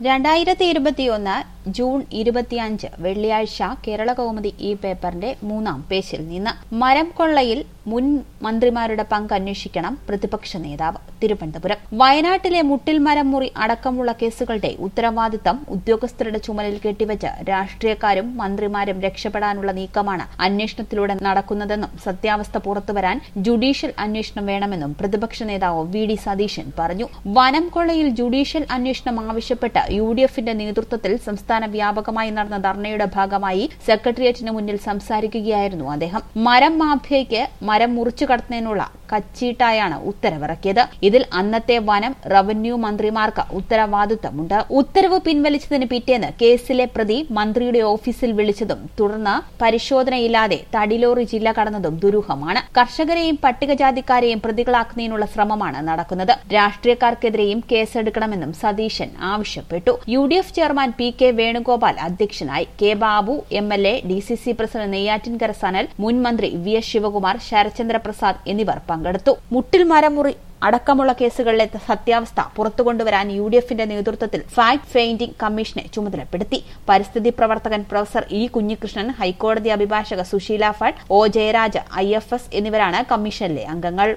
രണ്ടായിരത്തി ഇരുപത്തിയൊന്ന് ജൂൺ ഇരുപത്തിയഞ്ച് വെള്ളിയാഴ്ച കേരള കൗമുദി ഈ പേപ്പറിന്റെ മൂന്നാം പേജിൽ നിന്ന് മരം കൊള്ളയിൽ മുൻ മന്ത്രിമാരുടെ പങ്ക് അന്വേഷിക്കണം പ്രതിപക്ഷ നേതാവ് തിരുവനന്തപുരം വയനാട്ടിലെ മുട്ടിൽ മരം മുറി അടക്കമുള്ള കേസുകളുടെ ഉത്തരവാദിത്തം ഉദ്യോഗസ്ഥരുടെ ചുമലിൽ കെട്ടിവെച്ച് രാഷ്ട്രീയക്കാരും മന്ത്രിമാരും രക്ഷപ്പെടാനുള്ള നീക്കമാണ് അന്വേഷണത്തിലൂടെ നടക്കുന്നതെന്നും സത്യാവസ്ഥ പുറത്തുവരാൻ ജുഡീഷ്യൽ അന്വേഷണം വേണമെന്നും പ്രതിപക്ഷ നേതാവ് വി ഡി സതീശൻ പറഞ്ഞു വനം കൊള്ളയിൽ ജുഡീഷ്യൽ അന്വേഷണം ആവശ്യപ്പെട്ട് യു ഡി എഫിന്റെ നേതൃത്വത്തിൽ സംസ്ഥാന വ്യാപകമായി നടന്ന ധർണയുടെ ഭാഗമായി സെക്രട്ടേറിയറ്റിന് മുന്നിൽ സംസാരിക്കുകയായിരുന്നു അദ്ദേഹം മരം മാഫിയയ്ക്ക് മരം മുറിച്ചു കടത്തുന്നതിനുള്ള കച്ചീട്ടായാണ് ഉത്തരവിറക്കിയത് ഇതിൽ അന്നത്തെ വനം റവന്യൂ മന്ത്രിമാർക്ക് ഉത്തരവാദിത്തമുണ്ട് ഉത്തരവ് പിൻവലിച്ചതിന് പിറ്റേന്ന് കേസിലെ പ്രതി മന്ത്രിയുടെ ഓഫീസിൽ വിളിച്ചതും തുടർന്ന് പരിശോധനയില്ലാതെ തടിലോറി ജില്ല കടന്നതും ദുരൂഹമാണ് കർഷകരെയും പട്ടികജാതിക്കാരെയും പ്രതികളാക്കുന്നതിനുള്ള ശ്രമമാണ് നടക്കുന്നത് രാഷ്ട്രീയക്കാർക്കെതിരെയും കേസെടുക്കണമെന്നും സതീശൻ ആവശ്യപ്പെട്ടു U D F chairman P K Venugopal അധ്യക്ഷനായി K Babu M L A D C C president Neyyattinkara Sanal മുൻ മന്ത്രി വി എസ് ശിവകുമാർ ശരചന്ദ്ര പ്രസാദ് എന്നിവർ പങ്കെടുത്തു മുട്ടിൽ മരമുറി അടക്കമുള്ള കേസുകളിലെ സത്യാവസ്ഥ പുറത്തുകൊണ്ടുവരാൻ യു ഡി എഫിന്റെ നേതൃത്വത്തിൽ ഫാക്ട് ഫെയിന്റിംഗ് കമ്മീഷനെ ചുമതലപ്പെടുത്തി പരിസ്ഥിതി പ്രവർത്തകൻ പ്രൊഫസർ ഇ കുഞ്ഞികൃഷ്ണൻ ഹൈക്കോടതി അഭിഭാഷക Susheela Bhat O Jayaraj I F S എന്നിവരാണ് കമ്മീഷനിലെ അംഗങ്ങൾ